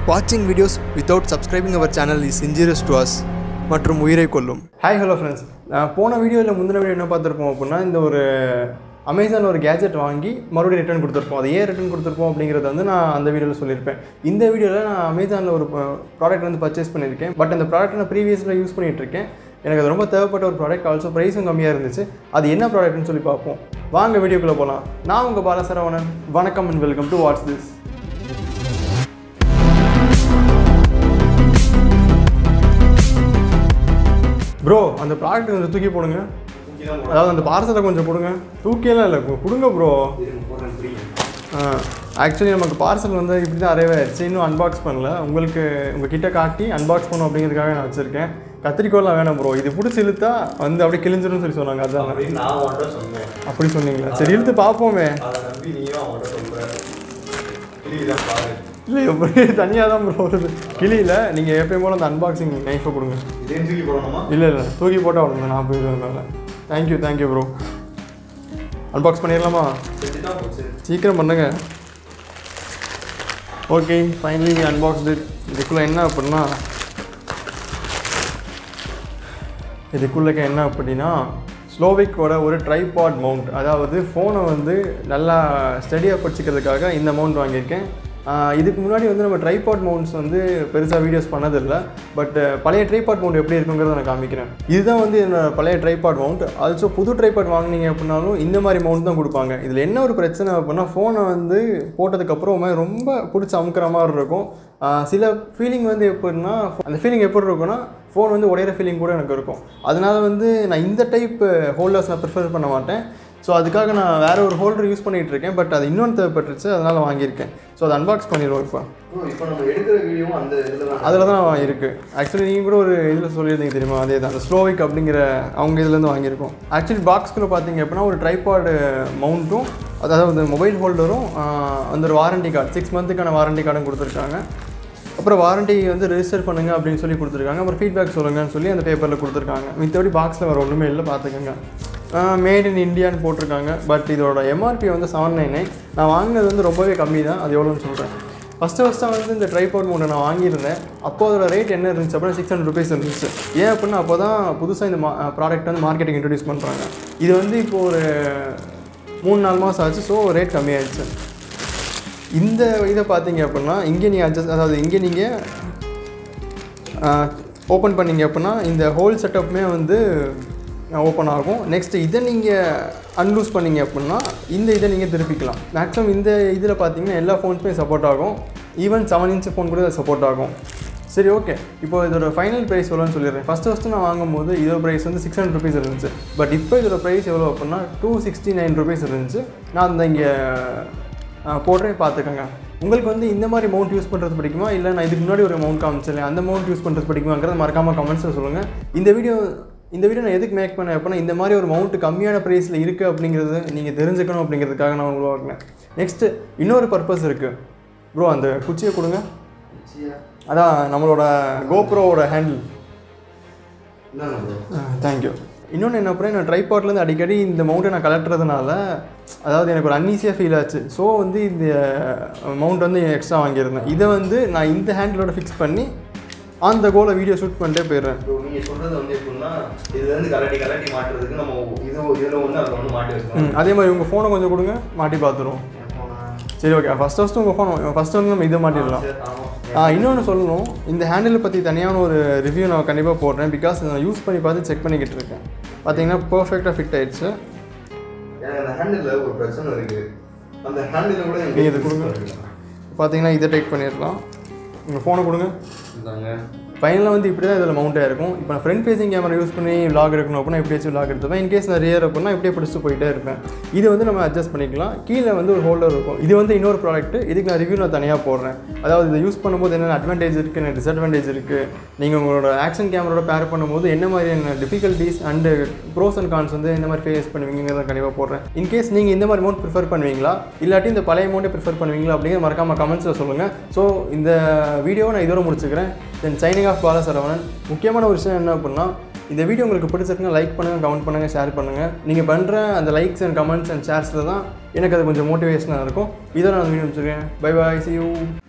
வாட்சிங் videos without subscribing our channel is injurious to us மற்றும் உயிரை கொல்லும் ஹாய் ஹலோ ஃப்ரெண்ட்ஸ் நான் போன வீடியோவில் முந்தின வீடியோ என்ன பார்த்துருப்போம் அப்படின்னா இந்த ஒரு அமேசான் ஒரு கேஜெட் வாங்கி மறுபடியும் ரிட்டர்ன் கொடுத்துருப்போம் அது ஏன் ரிட்டர்ன் கொடுத்துருப்போம் அப்படிங்கிறத வந்து நான் அந்த வீடியோவில் சொல்லியிருப்பேன் இந்த வீடியோவில் நான் அமேசானில் ஒரு ப்ராடக்ட் வந்து பர்ச்சேஸ் பண்ணியிருக்கேன் பட் அந்த ப்ராடக்ட் நான் ப்ரீவியஸில் யூஸ் பண்ணிட்டு இருக்கேன் எனக்கு அது ரொம்ப தேவைப்பட்ட ஒரு ப்ராடக்ட் ஆல்சோ ப்ரைஸும் கம்மியாக இருந்துச்சு அது என்ன ப்ராடக்ட்னு சொல்லி பார்ப்போம் வாங்க வீடியோக்குள்ளே போகலாம் நான் உங்கள் பாலசரவணன் வணக்கம் and welcome to what's this bro அந்த ப்ராடக்ட் கொஞ்சம் தூக்கி போடுங்க அதாவது அந்த பார்சலை கொஞ்சம் கொடுங்க தூக்கியெல்லாம் இல்லை கு- கொடுங்க ப்ரோ ஆக்சுவலி நமக்கு பார்சல் வந்து இப்படி தான் அரைவே ஆயிடுச்சு இன்னும் அன்பாக்ஸ் பண்ணல உங்களுக்கு உங்கள் கிட்ட காட்டி அன்பாக்ஸ் பண்ணும் அப்படிங்கிறதுக்காக நான் வச்சுருக்கேன் கத்திரிக்கோலாம் வேணாம் ப்ரோ இது பிடிச்சி இழுத்தா வந்து அப்படியே கிழிஞ்சிரும்னு சொல்லி சொன்னாங்க அதான் அப்படின்னு நான் அவன்கிட்ட சொன்னேன் அப்படி சொன்னீங்களா சரி இழுத்து பார்ப்போமே அதை நம்பி நீயும் அவன்கிட்ட சொல்ற கிளிதான் பாரு இல்லை எப்படி தனியாக தான் ப்ரோ வருது கிளியில் நீங்கள் எப்பயும் போல அந்த அன்பாக்சிங் நைஃபை கொடுங்க இதே தூக்கி போடணுமா இல்லை இல்லை தூக்கி போட்டால் அவ்வளோ நான் போயிருந்தேன் தேங்க்யூ தேங்க்யூ ப்ரோ அன்பாக்ஸ் பண்ணிடலாமா செஞ்சுதான் போச்சு சீக்கிரம் பண்ணுங்க ஓகே ஃபைனலி அன்பாக்ஸ்டு இதுக்குள்ளே என்ன அப்படின்னா இதுக்குள்ளே என்ன அப்படின்னா ஸ்லோவிக்கோட ஒரு ட்ரைபாட் மவுண்ட் அதாவது ஃபோனை வந்து நல்லா ஸ்டடியாக படிச்சுக்கிறதுக்காக இந்த மவுண்ட் வாங்கியிருக்கேன் ஆஹ் இதுக்கு முன்னாடி வந்து நம்ம ட்ரைபாட் மவுண்ட்ஸ் வந்து பெருசாக வீடியோஸ் பண்ணதில்லை பட் பழைய ட்ரைபாட் மவுண்ட் எப்படி இருக்குங்கிறத நான் காமிக்கிறேன் இதுதான் வந்து என்னோட பழைய ட்ரைபாட் மவுண்ட் ஆல்சோ புது ட்ரைபாட் வாங்குனீங்க அப்படின்னாலும் இந்த மாதிரி மவுண்ட் தான் கொடுப்பாங்க இதில் என்ன ஒரு பிரச்சனை அப்படின்னா ஃபோனை வந்து போட்டதுக்கப்புறமே ரொம்ப பிடிச்சி அமுக்கிற மாதிரி இருக்கும் ஆஹ் சில ஃபீலிங் வந்து எப்படின்னா அந்த ஃபீலிங் எப்படி இருக்கும்னா ஃபோன் வந்து உடையிற ஃபீலிங் கூட எனக்கு இருக்கும் அதனால வந்து நான் இந்த டைப் ஹோல்டர்ஸ் நான் ப்ரிஃபர் பண்ண மாட்டேன் ஸோ அதுக்காக நான் வேற ஒரு ஹோல்டர் யூஸ் பண்ணிகிட்டு இருக்கேன் பட் அது இன்னொன்று தேவைப்பட்டுருச்சு அதனால் வாங்கியிருக்கேன் ஸோ அதை அன்பாக்ஸ் பண்ணிடுவோம் இப்போ ப்ரோ இப்போ நம்ம எடுக்கிற வீடியோவும் அந்த இதில் தான் அதில் தான் இருக்குது ஆக்சுவலி நீங்கள் கூட ஒரு இதில் சொல்லியிருந்தீங்க தெரியுமா அதே தான் அந்த ஸ்லோவிக் அப்படிங்கிற அவங்க இதுலேருந்து வாங்கியிருக்கோம் ஆக்சுவலி பாக்ஸ்குள்ளே பார்த்தீங்க அப்படின்னா ஒரு ட்ரைபாடு மவுண்ட்டும் அதாவது மொபைல் ஹோல்டரும் அந்த ஒரு வாரண்டி கார்டு சிக்ஸ் மந்த்துக்கான வாரண்டி கார்டும் கொடுத்துருக்காங்க அப்புறம் வாரண்டி வந்து ரெஜிஸ்டர் பண்ணுங்க அப்படின்னு சொல்லி கொடுத்துருக்காங்க அப்புறம் ஃபீட்பேக் சொல்லுங்கன்னு சொல்லி அந்த பேப்பரில் கொடுத்துருக்காங்க மித்தபடி பாக்ஸில் வர ஒன்றுமே இல்லை பார்த்துக்கோங்க மேட் இன் இந்தியான்னு போட்டிருக்காங்க பட் இதோட எம்ஆர்பி வந்து செவன் நைன் நைன் நான் வாங்கினது வந்து ரொம்பவே கம்மி தான் அது எவ்வளோன்னு சொல்கிறேன் ஃபஸ்ட்டு ஃபஸ்ட்டாக வந்து இந்த ட்ரைபாட் மூணு நான் வாங்கியிருந்தேன் அப்போ அதோட ரேட் என்ன இருந்துச்சு அப்படின்னா சிக்ஸ் ஹண்ட்ரட் ருபீஸ் இருந்துச்சு ஏன் அப்படின்னா அப்போ தான் புதுசாக இந்த மா ப்ராடக்ட் வந்து மார்க்கெட்டிங் இன்ட்ரடியூஸ் பண்ணுறாங்க இது வந்து இப்போ ஒரு மூணு நாலு மாதம் ஆச்சு ஸோ ரேட் கம்மியாயிடுச்சு இந்த இதை பார்த்தீங்க அப்படின்னா இங்கே நீங்கள் அட்ஜஸ்ட் அதாவது இங்கே நீங்கள் ஓப்பன் பண்ணீங்க அப்படின்னா இந்த ஹோல் செட்டப்புமே வந்து ஓப்பன் ஆகும் நெக்ஸ்ட் இதை நீங்கள் அன்லூஸ் பண்ணீங்க அப்படின்னா இந்த இதை நீங்கள் திருப்பிக்கலாம் மேக்ஸிமம் இந்த இதில் பார்த்தீங்கன்னா எல்லா ஃபோன்ஸுமே சப்போர்ட் ஆகும் ஈவன் செவன் இன்ச் ஃபோன் கூட சப்போர்ட் ஆகும் சரி ஓகே இப்போ இதோட ஃபைனல் ப்ரைஸ் எவ்வளோன்னு சொல்லிடுறேன் ஃபஸ்ட்டு ஃபஸ்ட்டு நான் வாங்கும்போது இதோட ப்ரைஸ் வந்து சிக்ஸ் ஹண்ட்ரட் ருபீஸ் இருந்துச்சு பட் இப்போ இதோட ப்ரைஸ் எவ்வளோ அப்படின்னா டூ சிக்ஸ்டி நைன் ருபீஸ் இருந்துச்சு நான் அந்த இங்கே போடுறேன் பார்த்துக்கோங்க உங்களுக்கு வந்து இந்த மாதிரி மவுண்ட் யூஸ் பண்ணுறது பிடிக்குமா இல்லை நான் இதுக்கு முன்னாடி ஒரு மவுண்ட் காமிச்சிருந்தேன் அந்த மவுண்ட் யூஸ் பண்ணுறது பிடிக்குமாங்கிறத மறக்காமல் கமெண்ட்ஸில் சொல்லுங்கள் இந்த வீடியோ இந்த வீடியோ நான் எதுக்கு மேக் பண்ணேன் அப்படின்னா இந்த மாதிரி ஒரு மவுண்ட் கம்மியான ப்ரைஸில் இருக்குது அப்படிங்கிறது நீங்கள் தெரிஞ்சுக்கணும் அப்படிங்கிறதுக்காக நான் உருவாக்கினேன் நெக்ஸ்ட்டு இன்னொரு பர்பஸ் இருக்குது ப்ரோ அந்த குச்சியை கொடுங்க அதான் நம்மளோட கோப்ரோவோட ஹேண்டில் என்னங்க ப்ரோ தேங்க்யூ இன்னொன்று என்ன பண்ணேன் நான் ட்ரைபாட்லேருந்து அடிக்கடி இந்த மவுண்ட்டை நான் கலட்டுறதுனால அதாவது எனக்கு ஒரு அன்ஈஸியாக ஃபீல் ஆச்சு ஸோ வந்து இந்த மவுண்ட் வந்து எக்ஸ்ட்ரா வாங்கியிருந்தேன் இதை வந்து நான் இந்த ஹேண்டிலோட ஃபிக்ஸ் பண்ணி அந்த கோலை வீடியோ ஷூட் பண்ணிட்டே போயிடுறேன் ப்ரோ நீங்கள் சொல்கிறது வந்து எப்படின்னா இதுலேருந்து கலட்டி கலட்டி மாட்டுறதுக்கு நம்ம இது இதில் ஒன்று அதில் ஒன்று மாட்டி வச்சுக்கணும் ம், அதே மாதிரி உங்கள் ஃபோனை கொஞ்சம் கொடுங்க மாட்டி பார்த்துருவோம் சரி ஓகே ஃபஸ்ட் ஃபஸ்ட்டு உங்கள் ஃபோன் ஃபஸ்ட்டு வந்து நம்ம இதை மாட்டிடலாம் ஆ இன்னொன்று சொல்லணும் இந்த ஹேண்டில் பற்றி தனியான ஒரு ரிவ்யூ நான் கண்டிப்பாக போடுறேன் பிகாஸ் நான் யூஸ் பண்ணி பார்த்து செக் பண்ணிக்கிட்டு இருக்கேன் பார்த்தீங்கன்னா பர்ஃபெக்டாக ஃபிட் ஆயிடுச்சு எனக்கு அந்த ஹேண்டில் ஒரு பிரச்சனை இருக்குது அந்த ஹேண்டில் கூட நீங்க இது கொடுங்க. பார்த்தீங்கன்னா இதை டைட் பண்ணிடலாம் உங்கள் ஃபோனை கொடுங்க இதாங்க ஃபைனலாக வந்து இப்படி தான் இதில் மவுண்ட் ஆயிருக்கும் இப்போ நான் ஃப்ரண்ட் ஃபேசிங் கேமரா யூஸ் பண்ணி vlog எடுக்கணும் அப்படின்னா எப்படியாச்சும் vlog எடுத்துப்பேன் இன்கேஸ் நான் ரியர் அப்படின்னா இப்படியே பிடிச்சிட்டு போயிட்டே இருப்பேன் இது வந்து நம்ம அட்ஜஸ்ட் பண்ணிக்கலாம் கீழே வந்து ஒரு ஹோல்டர் இருக்கும் இது வந்து இன்னொரு ப்ராடக்ட் இதுக்கு நான் ரிவ்யூ நான் தனியாக போடுறேன் அதாவது இதை யூஸ் பண்ணும்போது என்னென்ன அட்வான்டேஜ் இருக்குது என்ன டிஸ்அட்வான்டேஜ் இருக்குது நீங்கள் உங்களோட ஆக்ஷன் கேமரோட பேர் பண்ணும்போது என்ன மாதிரியான difficulties and pros and cons வந்து என்ன மாதிரி ஃபேஸ் பண்ணுவீங்கிறத கண்டிப்பாக போடுறேன் இன்கேஸ் நீங்கள் இந்த மாதிரி மவுண்ட் ப்ரிஃபர் பண்ணுவீங்களா இல்லாட்டி இந்த பழைய மவுண்டே ப்ரிஃபர் பண்ணுவீங்களா அப்படிங்கிற மறக்காம கமெண்ட்ஸில் சொல்லுங்கள் ஸோ இந்த வீடியோவை நான் இதோட முடிச்சுக்கிறேன் தென் சைனிங் ஆஃப் பாலசரவணன் முக்கியமான ஒரு விஷயம் என்ன அப்படின்னா இந்த வீடியோ உங்களுக்கு பிடிச்சிருக்குன்னா லைக் பண்ணுங்கள் கமெண்ட் பண்ணுங்கள் ஷேர் பண்ணுங்கள் நீங்கள் பண்ணுற அந்த லைக்ஸ் அண்ட் கமெண்ட்ஸ் அண்ட் ஷேர்ஸில் தான் எனக்கு அது கொஞ்சம் மோட்டிவேஷனாக இருக்கும் இதோட நான் வீடியோ முடிச்சிருக்கேன் பை பாய் சி யூ